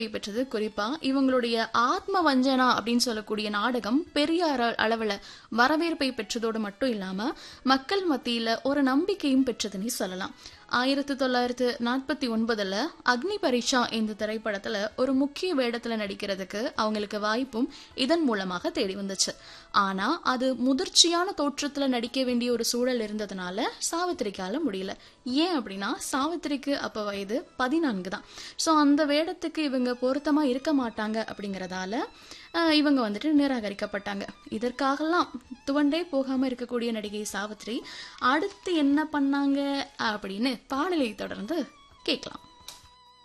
பெற்றது குறிப்பா இவங்களுடைய ஆத்ம வஞ்சனா அப்படின்னு சொல்லக்கூடிய நாடகம் பெரிய அர- அளவுல வரவேற்பை பெற்றதோடு மட்டும் இல்லாம மக்கள் மத்தியில ஒரு நம்பிக்கையும் பெற்றதுன்னு சொல்லலாம் ஆயிரத்தி தொள்ளாயிரத்து நாற்பத்தி ஒன்பதுல அக்னி பரீட்சா இந்த திரைப்படத்துல ஒரு முக்கிய வேடத்துல நடிக்கிறதுக்கு அவங்களுக்கு வாய்ப்பும் இதன் மூலமாக தேடி வந்துச்சு ஆனா அது முதிர்ச்சியான தோற்றத்துல நடிக்க வேண்டிய ஒரு சூழல் இருந்ததுனால சாவித்திரிக்கால முடியல ஏன் அப்படின்னா சாவித்திரிக்கு அப்ப வயது பதினான்கு தான் ஸோ அந்த வேடத்துக்கு இவங்க பொருத்தமா இருக்க மாட்டாங்க அப்படிங்கறதால அஹ், இவங்க வந்துட்டு நிராகரிக்கப்பட்டாங்க இதற்காகலாம் துவண்டே போகாம இருக்கக்கூடிய நடிகை சாவித்ரி அடுத்து என்ன பண்ணாங்க அப்படின்னு பாடலை தொடர்ந்து கேட்கலாம்